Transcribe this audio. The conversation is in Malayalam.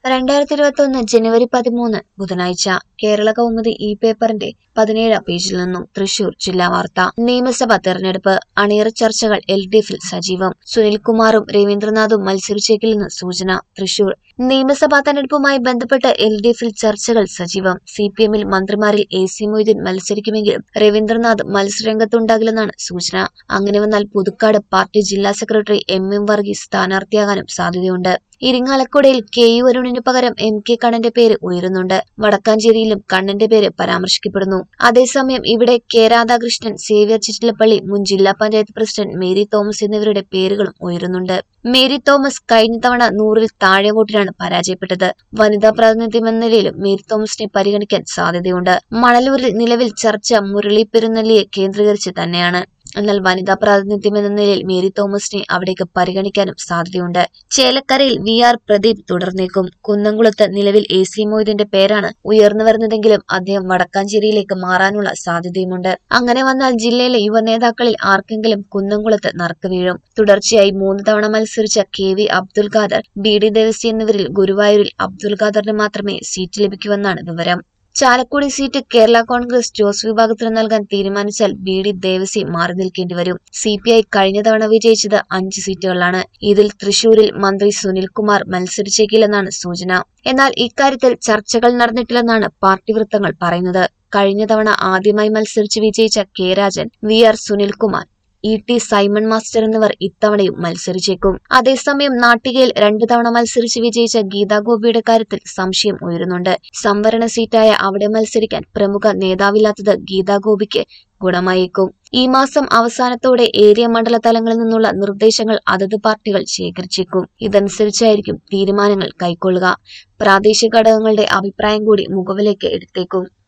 രണ്ടായിരത്തി ഇരുപത്തി ഒന്ന് ജനുവരി പതിമൂന്ന് ബുധനാഴ്ച കേരള കൗമുദി ഇ പേപ്പറിന്റെ പതിനേഴാം പേജിൽ നിന്നും തൃശൂർ ജില്ലാ വാർത്ത നിയമസഭാ തെരഞ്ഞെടുപ്പ് അണിയറ ചർച്ചകൾ എൽ ഡി എഫിൽ സജീവം സുനിൽകുമാറും രവീന്ദ്രനാഥും മത്സരിച്ചേക്കില്ലെന്ന് സൂചന തൃശൂർ നിയമസഭാ തെരഞ്ഞെടുപ്പുമായി ബന്ധപ്പെട്ട് എൽ ഡി എഫിൽ ചർച്ചകൾ സജീവം സി പി എമ്മിൽ മന്ത്രിമാരിൽ എ സി മൊയ്തീൻ മത്സരിക്കുമെങ്കിലും രവീന്ദ്രനാഥ് മത്സരരംഗത്തുണ്ടാകില്ലെന്നാണ് സൂചന അങ്ങനെ വന്നാൽ പുതുക്കാട് പാർട്ടി ജില്ലാ സെക്രട്ടറി എം എം വർഗീസ് സ്ഥാനാർത്ഥിയാകാനും സാധ്യതയുണ്ട് ഇരിങ്ങാലക്കുടയിൽ കെ യു അരുണിന് പകരം എം കെ കണ്ണന്റെ പേര് ഉയരുന്നുണ്ട് വടക്കാഞ്ചേരിയിലും കണ്ണന്റെ പേര് പരാമർശിക്കപ്പെടുന്നു അതേസമയം ഇവിടെ കെ രാധാകൃഷ്ണൻ സേവ്യർ ചിറ്റിലപ്പള്ളി മുൻ ജില്ലാ പഞ്ചായത്ത് പ്രസിഡന്റ് മേരി തോമസ് എന്നിവരുടെ പേരുകളും ഉയരുന്നുണ്ട് മേരി തോമസ് കഴിഞ്ഞ തവണ നൂറിൽ താഴെ വോട്ടിനാണ് പരാജയപ്പെട്ടത് വനിതാ പ്രാതിനിധ്യം എന്ന നിലയിലും മേരി തോമസിനെ പരിഗണിക്കാൻ സാധ്യതയുണ്ട് മണലൂരിൽ നിലവിൽ ചർച്ച മുരളി പെരുന്നല്ലിയെ കേന്ദ്രീകരിച്ച് തന്നെയാണ് എന്നാൽ വനിതാ പ്രാതിനിധ്യം എന്ന നിലയിൽ മേരി തോമസിനെ അവിടേക്ക് പരിഗണിക്കാനും സാധ്യതയുണ്ട് ചേലക്കരയിൽ വി ആർ പ്രദീപ് തുടർന്നേക്കും കുന്നംകുളത്ത് നിലവിൽ എ സി മൊയ്തീന്റെ പേരാണ് ഉയർന്നു വരുന്നതെങ്കിലും അദ്ദേഹം വടക്കാഞ്ചേരിയിലേക്ക് മാറാനുള്ള സാധ്യതയുമുണ്ട് അങ്ങനെ വന്നാൽ ജില്ലയിലെ യുവനേതാക്കളിൽ ആർക്കെങ്കിലും കുന്നംകുളത്ത് നറുക്ക് വീഴും തുടർച്ചയായി മൂന്ന് തവണ മത്സരിച്ച K V Abdul Khader B D Devasi എന്നിവരിൽ ഗുരുവായൂരിൽ അബ്ദുൽ ഖാദറിന് മാത്രമേ സീറ്റ് ലഭിക്കൂവെന്നാണ് വിവരം Chalakudy seat Kerala Congress Jose വിഭാഗത്തിന് നൽകാൻ തീരുമാനിച്ചാൽ ബി ഡി ദേവസി മാറി നിൽക്കേണ്ടി വരും സി പി ഐ കഴിഞ്ഞ തവണ വിജയിച്ചത് അഞ്ച് സീറ്റുകളാണ് ഇതിൽ തൃശൂരിൽ മന്ത്രി സുനിൽകുമാർ മത്സരിച്ചേക്കില്ലെന്നാണ് സൂചന എന്നാൽ ഇക്കാര്യത്തിൽ ചർച്ചകൾ നടന്നിട്ടില്ലെന്നാണ് പാർട്ടി വൃത്തങ്ങൾ പറയുന്നത് കഴിഞ്ഞ തവണ ആദ്യമായി മത്സരിച്ച് വിജയിച്ച K Rajan V R Sunilkumar E T Simon master എന്നിവർ ഇത്തവണയും മത്സരിച്ചേക്കും അതേസമയം നാട്ടികയിൽ രണ്ടു തവണ മത്സരിച്ച് വിജയിച്ച ഗീതാ ഗോപിയുടെ കാര്യത്തിൽ സംശയം ഉയരുന്നുണ്ട് സംവരണ സീറ്റായ അവിടെ മത്സരിക്കാൻ പ്രമുഖ നേതാവില്ലാത്തത് ഗീതാ ഗോപിക്ക് ഗുണമായേക്കും ഈ മാസം അവസാനത്തോടെ ഏരിയ മണ്ഡല തലങ്ങളിൽ നിന്നുള്ള നിർദ്ദേശങ്ങൾ അതത് പാർട്ടികൾ ശേഖരിച്ചേക്കും ഇതനുസരിച്ചായിരിക്കും തീരുമാനങ്ങൾ കൈക്കൊള്ളുക പ്രാദേശിക ഘടകങ്ങളുടെ അഭിപ്രായം കൂടി മുഖവിലേക്ക് എടുത്തേക്കും